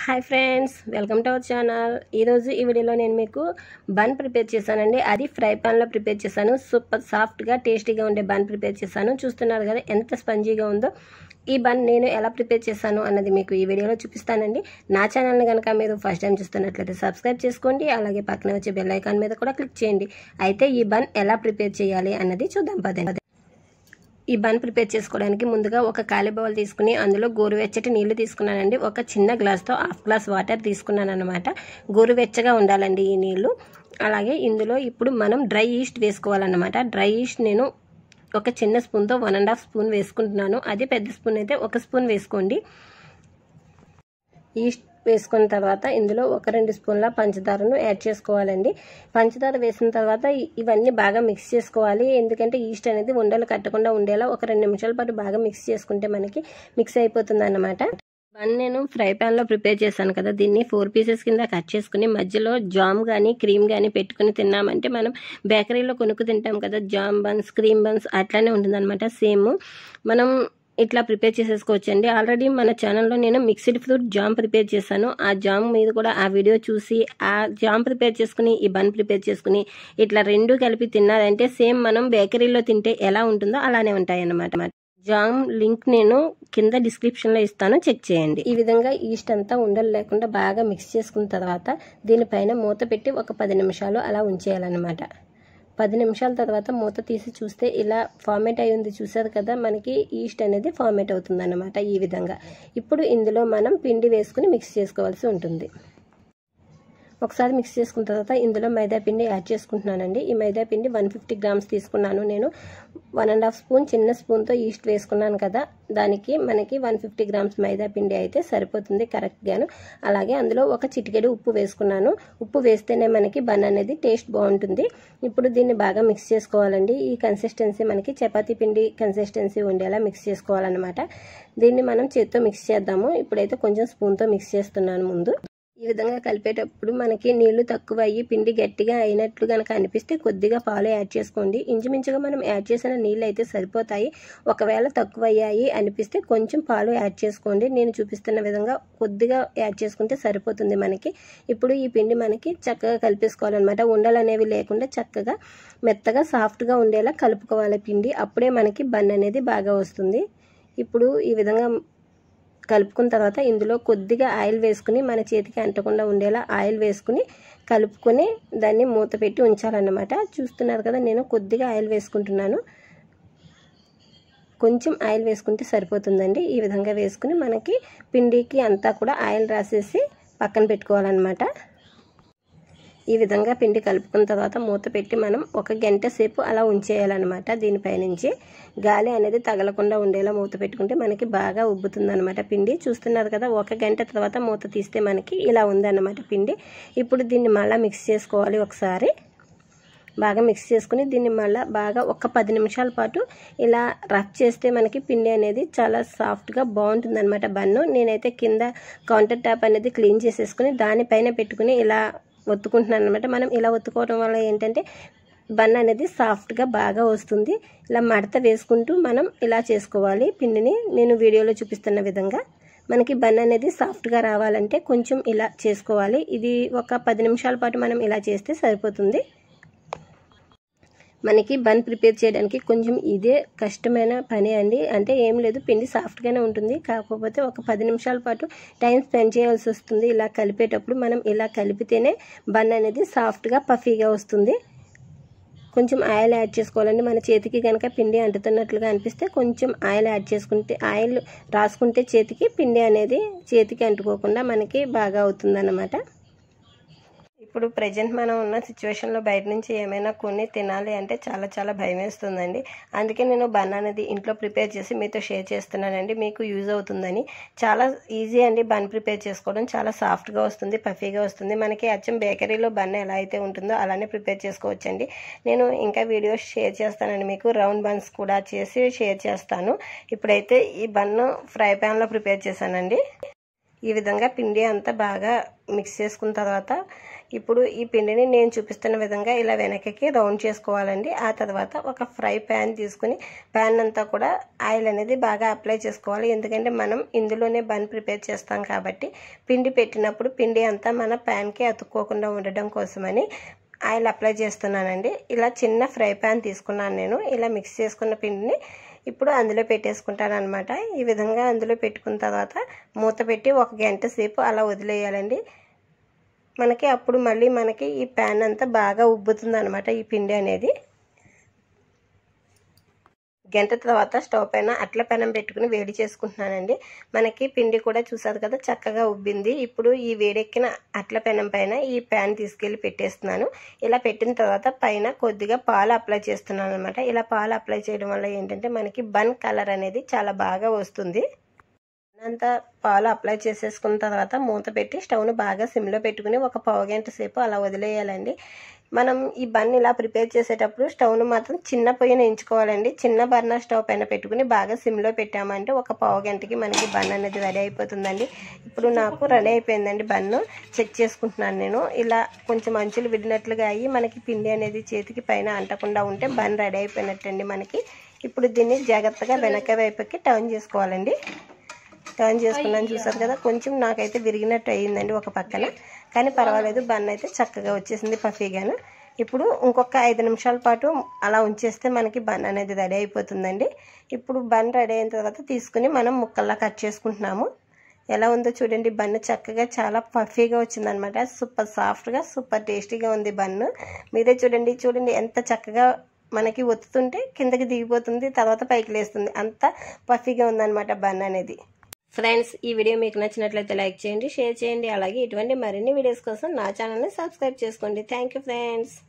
hi friends welcome to our channel ఈరోజు ఈ వీడియోలో నేను మీకు బన్ ప్రిపేర్ చేశానండి అది ఫ్రై పాన్లో ప్రిపేర్ చేశాను సూపర్ సాఫ్ట్గా టేస్టీగా ఉండే బన్ ప్రిపేర్ చేశాను చూస్తున్నారు కదా ఎంత స్పంజీగా ఉందో ఈ బన్ నేను ఎలా ప్రిపేర్ చేశాను అన్నది మీకు ఈ వీడియోలో చూపిస్తానండి నా ఛానల్ని కనుక మీరు ఫస్ట్ టైం చూస్తున్నట్లయితే సబ్స్క్రైబ్ చేసుకోండి అలాగే పక్కన వచ్చే బెల్ ఐకాన్ మీద కూడా క్లిక్ చేయండి అయితే ఈ బన్ ఎలా ప్రిపేర్ చేయాలి అన్నది చూద్దాం పదండి ఈ బన్ ప్రిపేర్ చేసుకోవడానికి ముందుగా ఒక ఖాళీ బౌల్ తీసుకుని అందులో గోరువెచ్చటి నీళ్లు తీసుకున్నానండి ఒక చిన్న గ్లాస్తో హాఫ్ గ్లాస్ వాటర్ తీసుకున్నాను అనమాట గోరువెచ్చగా ఉండాలండి ఈ నీళ్లు అలాగే ఇందులో ఇప్పుడు మనం డ్రై ఈస్ట్ వేసుకోవాలన్నమాట డ్రై ఈస్ట్ నేను ఒక చిన్న స్పూన్తో వన్ అండ్ హాఫ్ స్పూన్ వేసుకుంటున్నాను అదే పెద్ద స్పూన్ అయితే ఒక స్పూన్ వేసుకోండి ఈస్ట్ వేసుకున్న తర్వాత ఇందులో ఒక రెండు స్పూన్ల పంచదారను యాడ్ చేసుకోవాలండి పంచదార వేసిన తర్వాత ఇవన్నీ బాగా మిక్స్ చేసుకోవాలి ఎందుకంటే ఈస్ట్ అనేది ఉండలు కట్టకుండా ఉండేలా ఒక రెండు నిమిషాల పాటు బాగా మిక్స్ చేసుకుంటే మనకి మిక్స్ అయిపోతుంది అన్నమాట బన్ నేను ఫ్రై ప్యాన్లో ప్రిపేర్ చేశాను కదా దీన్ని ఫోర్ పీసెస్ కింద కట్ చేసుకుని మధ్యలో జామ్ కానీ క్రీమ్ కానీ పెట్టుకుని తిన్నామంటే మనం బేకరీలో కొనుక్కు తింటాం కదా జామ్ బన్స్ క్రీమ్ బన్స్ అట్లానే ఉంటుందన్నమాట సేమ్ మనం ఇట్లా ప్రిపేర్ చేసేసుకోవచ్చండి ఆల్రెడీ మన ఛానల్లో నేను మిక్స్డ్ ఫ్రూట్ జామ్ ప్రిపేర్ చేశాను ఆ జామ్ మీద కూడా ఆ వీడియో చూసి ఆ జామ్ ప్రిపేర్ చేసుకుని ఈ బన్ ప్రిపేర్ చేసుకుని ఇట్లా రెండు కలిపి తిన్నారంటే సేమ్ మనం బేకరీలో తింటే ఎలా ఉంటుందో అలానే ఉంటాయి అన్నమాట జామ్ లింక్ నేను కింద డిస్క్రిప్షన్లో ఇస్తాను చెక్ చేయండి ఈ విధంగా ఈస్ట్ అంతా ఉండలు లేకుండా బాగా మిక్స్ చేసుకున్న తర్వాత దీనిపైన మూత పెట్టి ఒక పది నిమిషాలు అలా ఉంచేయాలన్నమాట పది నిమిషాల తర్వాత మూత తీసి చూస్తే ఇలా ఫార్మేట్ అయి ఉంది చూసారు కదా మనకి ఈస్ట్ అనేది ఫార్మేట్ అవుతుంది అన్నమాట ఈ విధంగా ఇప్పుడు ఇందులో మనం పిండి వేసుకుని మిక్స్ చేసుకోవాల్సి ఉంటుంది ఒకసారి మిక్స్ చేసుకున్న తర్వాత ఇందులో మైదా పిండి యాడ్ చేసుకుంటున్నానండి ఈ మైదా పిండి వన్ ఫిఫ్టీ గ్రామ్స్ తీసుకున్నాను నేను వన్ అండ్ హాఫ్ స్పూన్ చిన్న స్పూన్తో ఈస్ట్ వేసుకున్నాను కదా దానికి మనకి వన్ ఫిఫ్టీ గ్రామ్స్ మైదా పిండి అయితే సరిపోతుంది కరెక్ట్గాను అలాగే అందులో ఒక చిటికెడు ఉప్పు వేసుకున్నాను ఉప్పు వేస్తేనే మనకి బన్ అనేది టేస్ట్ బాగుంటుంది ఇప్పుడు దీన్ని బాగా మిక్స్ చేసుకోవాలండి ఈ కన్సిస్టెన్సీ మనకి చపాతీ పిండి కన్సిస్టెన్సీ ఉండేలా మిక్స్ చేసుకోవాలన్నమాట దీన్ని మనం చేత్తో మిక్స్ చేద్దాము ఇప్పుడైతే కొంచెం స్పూన్తో మిక్స్ చేస్తున్నాను ముందు ఈ విధంగా కలిపేటప్పుడు మనకి నీళ్లు తక్కువ అయ్యి పిండి గట్టిగా అయినట్లు కనుక అనిపిస్తే కొద్దిగా పాలు యాడ్ చేసుకోండి ఇంచుమించుగా మనం యాడ్ చేసిన నీళ్ళు అయితే సరిపోతాయి ఒకవేళ తక్కువ అయ్యాయి అనిపిస్తే కొంచెం పాలు యాడ్ చేసుకోండి నేను చూపిస్తున్న విధంగా కొద్దిగా యాడ్ చేసుకుంటే సరిపోతుంది మనకి ఇప్పుడు ఈ పిండి మనకి చక్కగా కలిపేసుకోవాలన్నమాట ఉండలు అనేవి లేకుండా చక్కగా మెత్తగా సాఫ్ట్గా ఉండేలా కలుపుకోవాలి పిండి అప్పుడే మనకి బన్ అనేది బాగా వస్తుంది ఇప్పుడు ఈ విధంగా కలుపుకున్న తర్వాత ఇందులో కొద్దిగా ఆయిల్ వేసుకుని మన చేతికి అంటకుండా ఉండేలా ఆయిల్ వేసుకుని కలుపుకొని దాన్ని మూత పెట్టి ఉంచాలన్నమాట చూస్తున్నారు కదా నేను కొద్దిగా ఆయిల్ వేసుకుంటున్నాను కొంచెం ఆయిల్ వేసుకుంటే సరిపోతుందండి ఈ విధంగా వేసుకుని మనకి పిండికి అంతా కూడా ఆయిల్ రాసేసి పక్కన పెట్టుకోవాలన్నమాట ఈ విధంగా పిండి కలుపుకున్న తర్వాత మూత పెట్టి మనం ఒక గంట సేపు అలా ఉంచేయాలన్నమాట దీనిపైనుంచి గాలి అనేది తగలకుండా ఉండేలా మూత పెట్టుకుంటే మనకి బాగా ఉబ్బుతుంది అనమాట పిండి చూస్తున్నారు కదా ఒక గంట తర్వాత మూత తీస్తే మనకి ఇలా ఉందన్నమాట పిండి ఇప్పుడు దీన్ని మళ్ళీ మిక్స్ చేసుకోవాలి ఒకసారి బాగా మిక్స్ చేసుకుని దీన్ని మళ్ళీ బాగా ఒక పది నిమిషాల పాటు ఇలా రఫ్ చేస్తే మనకి పిండి అనేది చాలా సాఫ్ట్గా బాగుంటుంది అనమాట బన్ను నేనైతే కింద కౌంటర్ టాప్ అనేది క్లీన్ చేసేసుకుని దానిపైన పెట్టుకుని ఇలా ఒత్తుకుంటున్నాను అనమాట మనం ఇలా ఒత్తుకోవడం వల్ల ఏంటంటే బన్ అనేది సాఫ్ట్గా బాగా వస్తుంది ఇలా మడత వేసుకుంటూ మనం ఇలా చేసుకోవాలి పిండిని నేను వీడియోలో చూపిస్తున్న విధంగా మనకి బన్ అనేది సాఫ్ట్గా రావాలంటే కొంచెం ఇలా చేసుకోవాలి ఇది ఒక పది నిమిషాల పాటు మనం ఇలా చేస్తే సరిపోతుంది మనకి బన్ ప్రిపేర్ చేయడానికి కొంచెం ఇదే కష్టమైన పని అండి అంటే ఏం లేదు పిండి సాఫ్ట్గానే ఉంటుంది కాకపోతే ఒక పది నిమిషాల పాటు టైం స్పెండ్ చేయాల్సి వస్తుంది ఇలా కలిపేటప్పుడు మనం ఇలా కలిపితేనే బన్ అనేది సాఫ్ట్గా పఫీగా వస్తుంది కొంచెం ఆయిల్ యాడ్ చేసుకోవాలండి మన చేతికి కనుక పిండి అంటుతున్నట్లుగా అనిపిస్తే కొంచెం ఆయిల్ యాడ్ చేసుకుంటే ఆయిల్ రాసుకుంటే చేతికి పిండి అనేది చేతికి అంటుకోకుండా మనకి బాగా అవుతుందన్నమాట ఇప్పుడు ప్రజెంట్ మనం ఉన్న సిచ్యువేషన్లో బయట నుంచి ఏమైనా కొన్ని తినాలి అంటే చాలా చాలా భయం వేస్తుందండి అందుకే నేను బన్ అనేది ఇంట్లో ప్రిపేర్ చేసి మీతో షేర్ చేస్తున్నానండి మీకు యూజ్ అవుతుందని చాలా ఈజీ అండి బన్ ప్రిపేర్ చేసుకోవడం చాలా సాఫ్ట్గా వస్తుంది పఫీగా వస్తుంది మనకి అచ్చం బేకరీలో బన్ ఎలా అయితే ఉంటుందో అలానే ప్రిపేర్ చేసుకోవచ్చండి నేను ఇంకా వీడియోస్ షేర్ చేస్తానండి మీకు రౌండ్ బన్స్ కూడా చేసి షేర్ చేస్తాను ఇప్పుడైతే ఈ బన్ను ఫ్రై ప్యాన్లో ప్రిపేర్ చేశానండి ఈ విధంగా పిండి అంతా బాగా మిక్స్ చేసుకున్న తర్వాత ఇప్పుడు ఈ పిండిని నేను చూపిస్తున్న విధంగా ఇలా వెనకకి రౌండ్ చేసుకోవాలండి ఆ తర్వాత ఒక ఫ్రై ప్యాన్ తీసుకుని ప్యాన్ అంతా కూడా ఆయిల్ అనేది బాగా అప్లై చేసుకోవాలి ఎందుకంటే మనం ఇందులోనే బన్ ప్రిపేర్ చేస్తాం కాబట్టి పిండి పెట్టినప్పుడు పిండి అంతా మన ప్యాన్కి అతుక్కోకుండా ఉండడం కోసమని ఆయిల్ అప్లై చేస్తున్నానండి ఇలా చిన్న ఫ్రై ప్యాన్ తీసుకున్నాను నేను ఇలా మిక్స్ చేసుకున్న పిండిని ఇప్పుడు అందులో పెట్టేసుకుంటాను అనమాట ఈ విధంగా అందులో పెట్టుకున్న తర్వాత మూత పెట్టి ఒక గంట సేపు అలా వదిలేయాలండి మనకి అప్పుడు మళ్ళీ మనకి ఈ ప్యాన్ అంతా బాగా ఉబ్బుతుంది అనమాట ఈ పిండి అనేది గంట తర్వాత స్టవ్ పైన అట్ల పెనం పెట్టుకుని వేడి చేసుకుంటున్నానండి మనకి పిండి కూడా చూసారు కదా చక్కగా ఉబ్బింది ఇప్పుడు ఈ వేడెక్కిన అట్ల పెనం పైన ఈ ప్యాన్ తీసుకెళ్ళి పెట్టేస్తున్నాను ఇలా పెట్టిన తర్వాత పైన కొద్దిగా పాలు అప్లై చేస్తున్నాను అనమాట ఇలా పాలు అప్లై చేయడం వల్ల ఏంటంటే మనకి బన్ కలర్ అనేది చాలా బాగా వస్తుంది అంతా పాలు అప్లై చేసేసుకున్న తర్వాత మూత పెట్టి స్టవ్ను బాగా సిమ్లో పెట్టుకుని ఒక పావు గంట సేపు అలా వదిలేయాలండి మనం ఈ బన్ ఇలా ప్రిపేర్ చేసేటప్పుడు స్టవ్ను మాత్రం చిన్న పొయ్యిన ఎంచుకోవాలండి చిన్న బర్నర్ స్టవ్ పైన పెట్టుకుని బాగా సిమ్లో పెట్టామంటే ఒక పావు గంటకి మనకి బన్ అనేది రెడీ అయిపోతుందండి ఇప్పుడు నాకు రెడీ అయిపోయిందండి బన్ను చెక్ చేసుకుంటున్నాను నేను ఇలా కొంచెం అంచులు విడినట్లుగా అయ్యి మనకి పిండి అనేది చేతికి పైన అంటకుండా ఉంటే బన్ రెడీ అయిపోయినట్టండి మనకి ఇప్పుడు దీన్ని జాగ్రత్తగా వెనక వైపుకి టర్న్ చేసుకోవాలండి టర్న్ చేసుకున్నాను చూసారు కదా కొంచెం నాకైతే విరిగినట్టు అయ్యిందండి ఒక పక్కన కానీ పర్వాలేదు బన్ అయితే చక్కగా వచ్చేసింది పఫీగాను ఇప్పుడు ఇంకొక ఐదు నిమిషాల పాటు అలా ఉంచేస్తే మనకి బన్ అనేది రెడీ అయిపోతుందండి ఇప్పుడు బన్ రెడీ అయిన తర్వాత తీసుకుని మనం ముక్కల్లా కట్ చేసుకుంటున్నాము ఎలా ఉందో చూడండి బన్ చక్కగా చాలా పఫీగా వచ్చిందనమాట సూపర్ సాఫ్ట్గా సూపర్ టేస్టీగా ఉంది బన్ను మీరే చూడండి చూడండి ఎంత చక్కగా మనకి ఒత్తుతుంటే కిందకి దిగిపోతుంది తర్వాత పైకి లేస్తుంది అంత పఫీగా ఉందన్నమాట బన్ అనేది ఫ్రెండ్స్ ఈ వీడియో మీకు నచ్చినట్లయితే లైక్ చేయండి షేర్ చేయండి అలాగే ఇటువంటి మరిన్ని వీడియోస్ కోసం నా ఛానల్ని సబ్స్క్రైబ్ చేసుకోండి థ్యాంక్ యూ ఫ్రెండ్స్